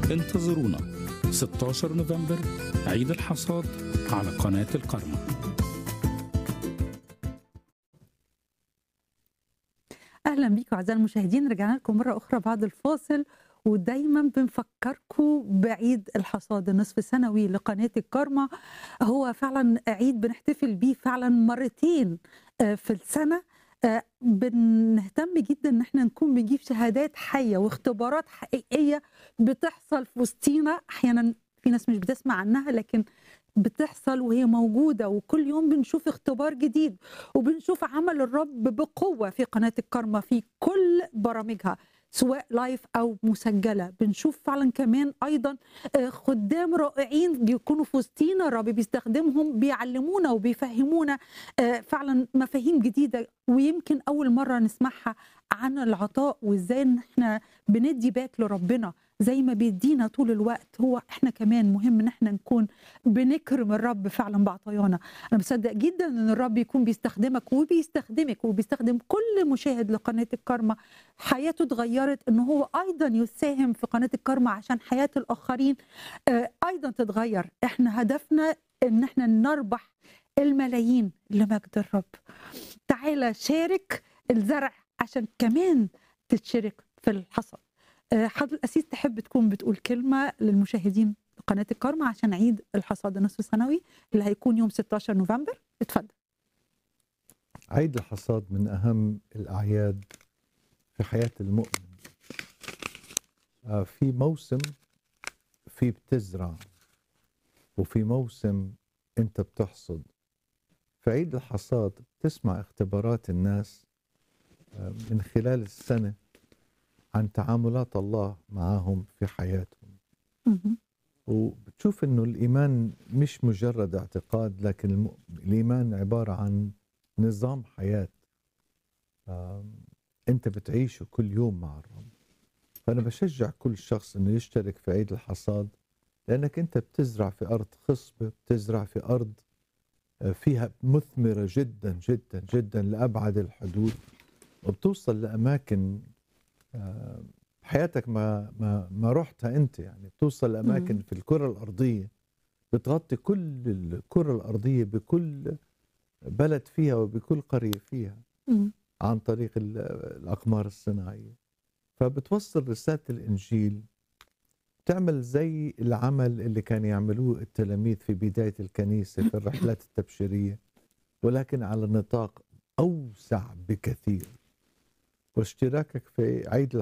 انتظرونا 16 نوفمبر عيد الحصاد على قناة القرن اهلا بيكم اعزائي المشاهدين رجعنا لكم مره اخرى بعد الفاصل ودايما بنفكركم بعيد الحصاد النصف السنوي لقناه الكارما هو فعلا عيد بنحتفل بيه فعلا مرتين آه، في السنه آه، بنهتم جدا ان احنا نكون بنجيب شهادات حيه واختبارات حقيقيه بتحصل في وسطينا احيانا في ناس مش بتسمع عنها لكن بتحصل وهي موجوده وكل يوم بنشوف اختبار جديد وبنشوف عمل الرب بقوه في قناه الكرمه في كل برامجها سواء لايف او مسجله بنشوف فعلا كمان ايضا آه، خدام رائعين بيكونوا في وسطينا الرب بيستخدمهم بيعلمونا وبيفهمونا آه، فعلا مفاهيم جديده ويمكن اول مره نسمعها عن العطاء وازاي ان احنا بندي باك لربنا زي ما بيدينا طول الوقت هو احنا كمان مهم ان احنا نكون بنكرم الرب فعلا بعطايانا انا بصدق جدا ان الرب يكون بيستخدمك وبيستخدمك وبيستخدم كل مشاهد لقناه الكرمه حياته اتغيرت ان هو ايضا يساهم في قناه الكرمه عشان حياه الاخرين آه، ايضا تتغير احنا هدفنا ان احنا نربح الملايين لمجد الرب تعالى شارك الزرع عشان كمان تتشارك في الحصاد آه، حضرة الأسيس تحب تكون بتقول كلمة للمشاهدين قناة الكرمة عشان عيد الحصاد النصف السنوي اللي هيكون يوم 16 نوفمبر اتفضل عيد الحصاد من أهم الأعياد في حياة المؤمن آه، في موسم في بتزرع وفي موسم أنت بتحصد في عيد الحصاد بتسمع اختبارات الناس آه، من خلال السنة عن تعاملات الله معهم في حياتهم مهم. وبتشوف انه الايمان مش مجرد اعتقاد لكن الم... الايمان عباره عن نظام حياه آم، انت بتعيشه كل يوم مع الرب فانا بشجع كل شخص انه يشترك في عيد الحصاد لانك انت بتزرع في ارض خصبه بتزرع في ارض آه، فيها مثمره جدا جدا جدا لابعد الحدود وبتوصل لاماكن آه، حياتك ما ما ما رحتها انت يعني بتوصل لاماكن مم. في الكره الارضيه بتغطي كل الكره الارضيه بكل بلد فيها وبكل قريه فيها مم. عن طريق ال- الاقمار الصناعيه فبتوصل رساله الانجيل تعمل زي العمل اللي كان يعملوه التلاميذ في بدايه الكنيسه في الرحلات التبشيريه ولكن على نطاق اوسع بكثير واشتراكك في عيد